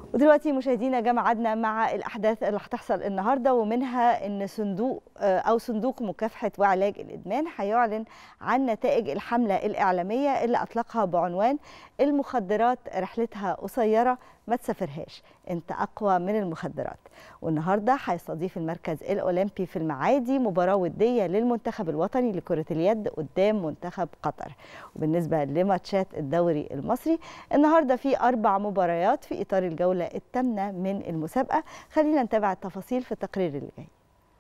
ودلوقتي مشاهدينا جه ميعادنا مع الاحداث اللي هتحصل النهارده ومنها ان صندوق او صندوق مكافحه وعلاج الادمان هيعلن عن نتائج الحمله الاعلاميه اللي اطلقها بعنوان المخدرات رحلتها قصيره ما تسافرهاش انت اقوى من المخدرات والنهارده هيستضيف المركز الاولمبي في المعادي مباراه وديه للمنتخب الوطني لكره اليد قدام منتخب قطر وبالنسبه لماتشات الدوري المصري النهارده في اربع مباريات في اطار الجوله الثامنه من المسابقه خلينا نتابع التفاصيل في التقرير اللي جاي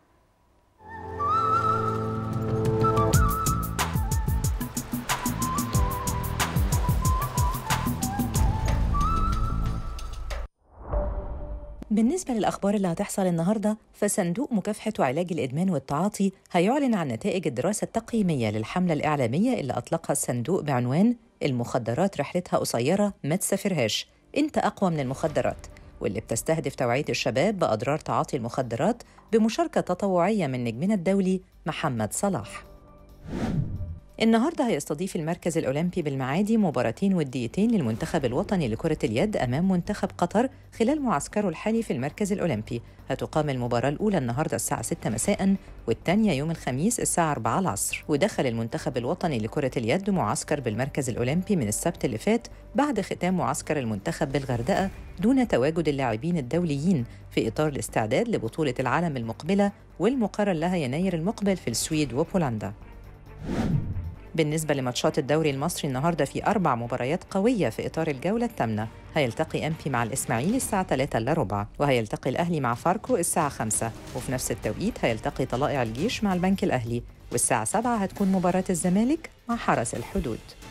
بالنسبة للأخبار اللي هتحصل النهاردة فصندوق مكافحة وعلاج الإدمان والتعاطي هيعلن عن نتائج الدراسة التقييمية للحملة الإعلامية اللي أطلقها الصندوق بعنوان المخدرات رحلتها قصيرة ما تسافرهاش أنت أقوى من المخدرات واللي بتستهدف توعية الشباب بأضرار تعاطي المخدرات بمشاركة تطوعية من نجمنا الدولي محمد صلاح النهارده هيستضيف المركز الاولمبي بالمعادي مباراتين وديتين للمنتخب الوطني لكره اليد امام منتخب قطر خلال معسكره الحالي في المركز الاولمبي هتقام المباراه الاولى النهارده الساعه 6 مساء والثانيه يوم الخميس الساعه 4 العصر ودخل المنتخب الوطني لكره اليد معسكر بالمركز الاولمبي من السبت اللي فات بعد ختام معسكر المنتخب بالغردقه دون تواجد اللاعبين الدوليين في اطار الاستعداد لبطوله العالم المقبله والمقرر لها يناير المقبل في السويد وبولندا بالنسبة لماتشات الدوري المصري النهارده في أربع مباريات قوية في إطار الجولة الثامنة، هيلتقي أمبي مع الإسماعيلي الساعة 3 إلا ربع، وهيلتقي الأهلي مع فاركو الساعة 5، وفي نفس التوقيت هيلتقي طلائع الجيش مع البنك الأهلي، والساعة 7 هتكون مباراة الزمالك مع حرس الحدود.